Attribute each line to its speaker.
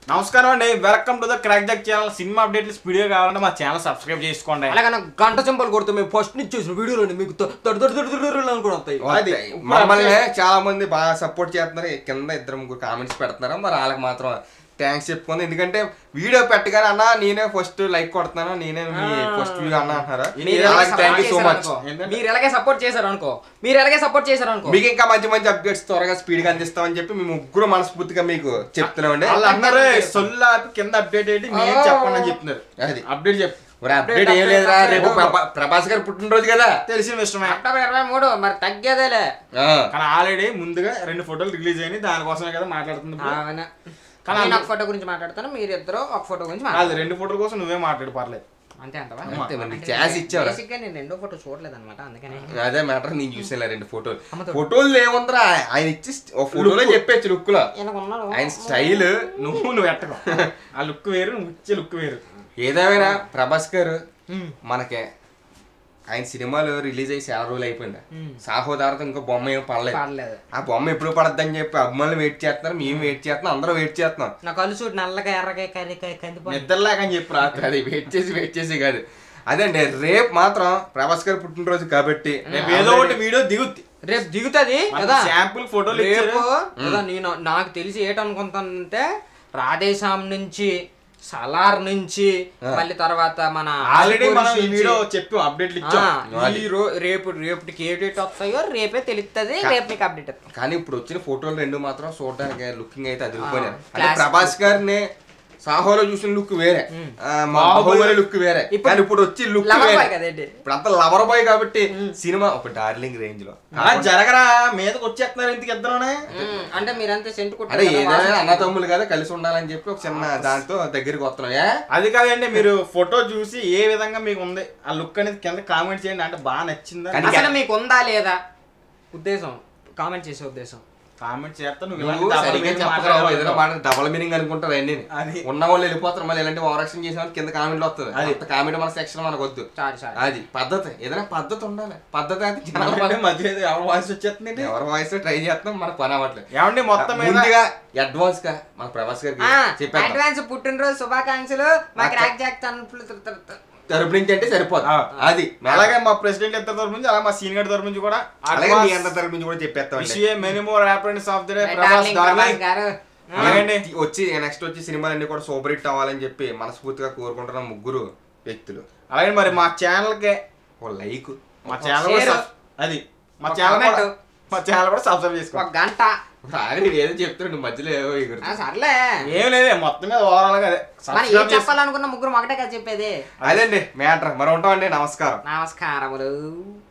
Speaker 1: నమస్కారం అండి welcome to the crack jack channel cinema అప్డేట్లు స్పీడ్గా కావాలంటే మా ఛానల్ సబ్స్క్రైబ్ చేసుకోండి
Speaker 2: అలాగే నాకు గంట చెంపలు కొడితే మేము ఫస్ట్ నుంచి చూసిన వీడియోలో మీకు తొ- తొడ తొడ తొడ తొడ తొడ అనుకుని వస్తాయి
Speaker 1: అది
Speaker 3: వస్తాయి. మమ్మల్ని చాలా మంది బాగా సపోర్ట్ చేస్తున్నారు కింద ఇద్దరు ముగ్గురు కామెంట్స్ పెడుతున్నారు మరి వాళ్ళకి మాత్రం థ్యాంక్స్ చెప్పుకుంది ఎందుకంటే వీడియో పెట్టగానే అన్న నేనే ఫస్ట్ లైక్ కొడుతున్నాను నేనే మీ ఫస్ట్ వ్యూ అన్న అంటున్నారు
Speaker 2: మీరు
Speaker 3: అలాగే
Speaker 2: ఎలాగే
Speaker 3: thank you so
Speaker 2: support
Speaker 3: much
Speaker 2: చేశారు అనుకో.
Speaker 1: ఏంటంటే?
Speaker 2: మీరు ఎలాగే సపోర్ట్ చేశారు అనుకో మీరు ఎలాగే సపోర్ట్ చేశారు అనుకో
Speaker 3: మీకు ఇంకా మంచి మంచి అప్డేట్స్ త్వరగా స్పీడ్ గా అందిస్తామని చెప్పి మేము ముగ్గురు మనస్ఫూర్తిగా మీకు చెప్తున్నామండి
Speaker 1: వాళ్ళు అన్నారు సొల్లు ఆపి కింద అప్డేట్ ఏంటి నేను చెప్పండి అని చెప్తున్నారు
Speaker 3: అది
Speaker 1: అప్డేట్ చెప్పు
Speaker 3: మరి అప్డేట్ ఏం లేదురా రేపు ప్రభా- ప్రభాస్ గారు పుట్టినరోజు కదా
Speaker 1: తెలిసిన విషయమే
Speaker 2: అక్టోబర్ ఇరవై మూడు మరి తగ్గేదేలే
Speaker 3: ఆ.
Speaker 1: కానీ ఆల్రెడీ ముందుగా రెండు ఫోటోలు రిలీజ్ అయినాయి దానికోసమే కదా మాట్లాడుతుంది ఇప్పుడు.
Speaker 2: అవునా.
Speaker 1: కానీ
Speaker 2: నేను
Speaker 1: అందు-
Speaker 2: ఒక ఫోటో గురించి మాట్లాడతాను మీరు ఇద్దరు ఒక ఫోటో గురించి
Speaker 1: అది
Speaker 2: మాట్లాడతారు
Speaker 1: రెండు ఫోటోల కోసం నువ్వే మాట్లాడు పర్లేదు
Speaker 2: అంతే అంతవా
Speaker 3: అంతే మరి నీకు ఛాన్స్ ఇచ్చావురా
Speaker 2: బేసిక్ గా నేను రెండో ఫోటో చూడలేదు అనమాట అందుకని
Speaker 3: అదే మ్యాటర్ నేను చూసాను రెండు ఫోటోలు
Speaker 2: అమ్మతో.
Speaker 3: ఫోటోలు ఏముందరా ఆయన ఇచ్చి ఒక ఫోటోలో చెప్పచ్చు లుక్ లో
Speaker 2: ఇలా ఉన్నారు
Speaker 3: ఆయన స్టైల్
Speaker 1: నువ్వు నువ్వు ఎట్టకు ఆ లుక్ వేరు నువ్వు ఇచ్చే లుక్ వేరు
Speaker 3: ఏదేమైనా ప్రభాస్ గారు మనకి ఆయన సినిమాలు రిలీజ్ అయ్యి చాలా రోజులు అయిపోయింది సాహో తర్వాత ఇంకో బొమ్మ ఏం పడలేదు
Speaker 2: పర్లేదు
Speaker 3: ఆ బొమ్మ ఎప్పుడు పడద్దని చెప్పి అభిమానులు వెయిట్ చేస్తున్నారు మేము వెయిట్ చేస్తున్నాం అందరూ వెయిట్ చేస్తున్నాం
Speaker 2: నా కళ్ళు చూడు నల్లగా ఎర్రగా కర్రీ కందిపో
Speaker 1: నిద్రలేకని చెప్పు రాత్రి
Speaker 3: అది వెయిట్ చేసి వెయిట్ చేసి కాదు అదండి రేపు మాత్రం ప్రభాస్ గారు పుట్టినరోజు కాబట్టి
Speaker 1: రేపు ఏదో ఒకటి వీడియో దిగుద్ది
Speaker 2: రేపు దిగుతుంది కదా
Speaker 1: శాంపుల్ ఫోటోలు
Speaker 2: రేపు
Speaker 1: ఇచ్చారు
Speaker 2: కదా నేను నాకు తెలిసి ఏంటనుకుంటానంటే రాధేశ్యామ్ నుంచి సలార్ నుంచి మళ్ళీ తర్వాత మన
Speaker 1: ఆల్రెడీ మనం ఈ
Speaker 2: ఆదిపురుష్ నుంచి,
Speaker 1: వీడియో చెప్పాం అప్డేట్లు
Speaker 2: ఆ,
Speaker 1: ఇచ్చాం
Speaker 2: ఈ రో రేపు రేపటికి ఏ డేట్ వస్తాయో రేపే తెలుస్తుంది రేపు మీకు అప్డేట్ ఇస్తాం
Speaker 3: కానీ ఇప్పుడు వచ్చిన ఫోటోలు రెండు మాత్రం చూడడానికి లుకింగ్ అయితే అదిరిపోయినాయి
Speaker 2: ఆ,
Speaker 3: అంటే
Speaker 2: classic.
Speaker 3: ప్రభాస్ గారిని సాహోలో చూసిన లుక్ వేరే ఆ, మా బాహుబలి లుక్ వేరే
Speaker 2: ఇప్పుడు-
Speaker 3: కానీ ఇప్పుడు వచ్చి లుక్
Speaker 2: Lover
Speaker 3: వేరే
Speaker 2: boy కదండి.
Speaker 3: ఇప్పుడు అంతా లవర్ బాయ్ కాబట్టి సినిమా ఒక డార్లింగ్ రేంజ్ లో
Speaker 1: ఆ, జరగరా మీదకి వచ్చేస్తున్నారు ఇంటికి ఇద్దరునే
Speaker 2: ఉమ్, అంటే మీరంతా సెంటు
Speaker 3: అదే
Speaker 2: కొట్టారు కదా,
Speaker 3: ఏదైనా
Speaker 2: వాసన
Speaker 3: అన్న తమ్ములు కదా కలిసి ఉండాలని చెప్పి ఒక చిన్న దాంతో దగ్గరికి వస్తున్నాం ఏ?
Speaker 1: అది కాదండి మీరు ఫోటో చూసి ఏ విధంగా మీకు ఉంది ఆ లుక్ అనేది కింద కామెంట్ చేయండి అంటే బాగా నచ్చిందా
Speaker 3: కానీ-
Speaker 2: అసలు మీకు ఉందా లేదా ఉద్దేశం కామెంట్ చేసే ఉద్దేశం
Speaker 1: కామెంట్ చేస్తా నువ్వు
Speaker 3: నువ్వు
Speaker 1: ఇలాంటి double
Speaker 3: సరిగ్గా
Speaker 1: meaning
Speaker 3: చెప్పకరా బాబు, ఏదైనా
Speaker 1: మాట్లాడకు.
Speaker 3: మాట డబల్ మీనింగ్ అనుకుంటారు అన్ని
Speaker 1: అది.
Speaker 3: ఉన్న వాళ్ళు వెళ్ళిపోతారు మళ్ళీ ఇలాంటి ఓవరాక్షన్ చేసిన వాళ్ళు కింద కామెంట్లు వస్తుంది
Speaker 1: అది.
Speaker 3: అంత కామెంట్ మన సెక్షన్ మనకు వద్దు
Speaker 2: సారీ సారీ
Speaker 3: అది పద్ధతి ఏదైనా పద్ధతి ఉండాలి పద్ధతి అయితే జనాల
Speaker 1: అంటే మధ్య ఏదో ఎవరి వాయిస్ వచ్చేస్తుంది
Speaker 3: ఎవరి వాయిస్ ట్రై చేస్తున్నాం మనకు పని అవ్వట్లేదు
Speaker 1: ఏమండి మొత్తం మీద
Speaker 3: ముందుగా అడ్వాన్స్ గా మన ప్రభాస్ గారికి చెప్పాను
Speaker 2: అడ్వాన్స్ పుట్టినరోజు శుభాకాంక్షలు మా క్రాక్ జాక్ తరపులు
Speaker 3: తరపు నుంచి అంటే సరిపోదు
Speaker 1: ఆ.
Speaker 3: అది
Speaker 1: అలాగే మా ప్రెసిడెంట్ ఇద్దరు తరపు నుంచి అలాగే మా సీనియర్ తరపు నుంచి కూడా
Speaker 3: అలాగే మీ అందరి తరపు నుంచి కూడా చెప్పేస్తాం
Speaker 1: విషయ many more happiness of the day Prabhas darling
Speaker 2: గారు
Speaker 1: అలాగండి
Speaker 3: వచ్చి నెక్స్ట్ వచ్చి సినిమాలన్నీ కూడా సూపర్ హిట్ అవ్వాలని చెప్పి మనస్ఫూర్తిగా కోరుకుంటున్న ముగ్గురు వ్యక్తులు
Speaker 1: అలాగే మరి మా ఛానల్ కి
Speaker 3: ఓ లైక్
Speaker 1: మా ఛానల్ కూడా
Speaker 2: share.
Speaker 1: sub- అది మా
Speaker 2: ఒక
Speaker 1: ఛానల్ కూడా
Speaker 2: comment.
Speaker 1: మా ఛానల్ కూడా సబ్స్క్రైబ్
Speaker 2: ఒక
Speaker 1: చేసుకో
Speaker 2: గంట
Speaker 3: ఆల్రెడీ ఏదో చెప్తున్నాడు మధ్యలో ఏవో
Speaker 2: ఆ,
Speaker 3: ఎగురుతుంది.
Speaker 2: సర్లే
Speaker 1: ఏం లేదే మొత్తం మీద ఓవరాల్ గా అదే
Speaker 2: మరి ఏం
Speaker 1: Subscribe చేసుకో.
Speaker 2: చెప్పాలనుకున్న ముగ్గురు ఒకటే కదా చెప్పేది
Speaker 3: అదండి మ్యాటర్ మరి ఉంటామండి నమస్కారం
Speaker 2: నమస్కారములు